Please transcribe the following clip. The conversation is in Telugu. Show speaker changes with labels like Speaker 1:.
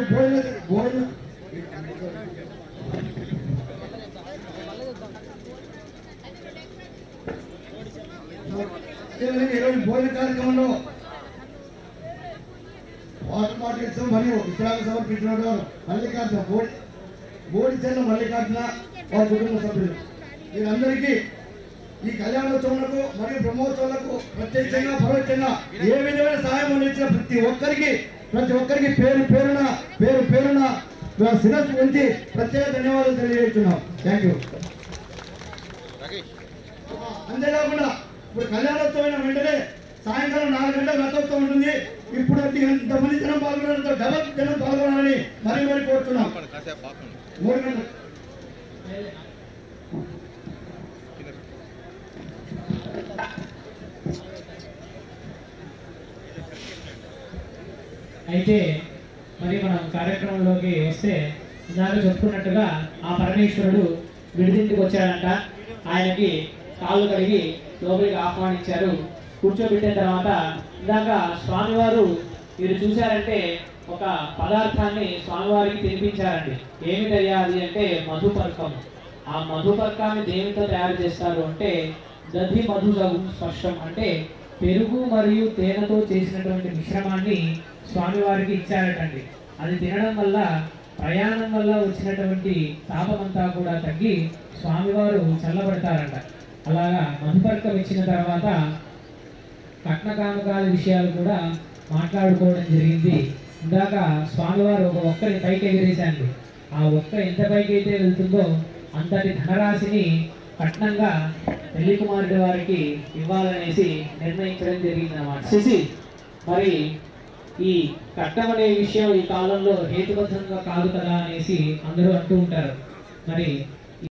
Speaker 1: భోజన భోజన అదేవిధంగా ఈరోజు భోజన కార్యక్రమంలో వాటర్ బాటిల్ ఇచ్చాం మరియు విశ్రాంతి సమర్పించిన వారు మల్లికార్జున బోడి బోడి చెన్న మల్లికార్జున వారి కుటుంబ సభ్యులు వీరందరికీ ఈ కళ్యాణోత్సవాలకు మరియు బ్రహ్మోత్సవాలకు ప్రత్యక్షంగా పరోక్షంగా ఏ విధమైన సహాయం అందించిన ప్రతి ఒక్కరికి ప్రతి ఒక్కరికి పేరు పేరున పేరు పేరున శిరస్సు ఉంచి ప్రత్యేక ధన్యవాదాలు తెలియజేస్తున్నాం థ్యాంక్ యూ అంతేకాకుండా ఇప్పుడు కళ్యాణోత్సవం వెంటనే సాయంకాలం నాలుగు గంటల రథోత్సవం ఉంటుంది ఇప్పుడు అది ఇంతమంది జనం పాల్గొనడంతో డబల్ జనం పాల్గొనాలని మరీ మరీ కోరుతున్నాం మూడు గంటలు
Speaker 2: అయితే మరి మనం కార్యక్రమంలోకి వస్తే ఇందాక చెప్పుకున్నట్టుగా ఆ పరమేశ్వరుడు విడిదింటికి వచ్చాడంట ఆయనకి కాళ్ళు కడిగి లోపలికి ఆహ్వానించారు కూర్చోబెట్టిన తర్వాత ఇందాక స్వామివారు మీరు చూశారంటే ఒక పదార్థాన్ని స్వామివారికి తినిపించారండి ఏమిటయ్యా అది అంటే మధుపర్కం ఆ మధుపర్కాన్ని దేనితో తయారు చేస్తారు అంటే దధి మధు స్పర్శం అంటే పెరుగు మరియు తేనెతో చేసినటువంటి మిశ్రమాన్ని స్వామివారికి ఇచ్చారటండి అది తినడం వల్ల ప్రయాణం వల్ల వచ్చినటువంటి తాపమంతా కూడా తగ్గి స్వామివారు చల్లబడతారంట అలాగా మధుపర్కం ఇచ్చిన తర్వాత కట్న కానుకాల విషయాలు కూడా మాట్లాడుకోవడం జరిగింది ఇందాక స్వామివారు ఒక ఒక్కరి పైకి ఎగిరేశాండి ఆ ఒక్క ఎంత పైకి అయితే వెళ్తుందో అంతటి ధనరాశిని కట్నంగా పెళ్లి కుమారుడి వారికి ఇవ్వాలనేసి నిర్ణయించడం జరిగింది అన్నమాట శశి మరి ఈ కట్నం అనే విషయం ఈ కాలంలో హేతుబద్ధంగా కాదు కదా అనేసి అందరూ అంటూ ఉంటారు మరి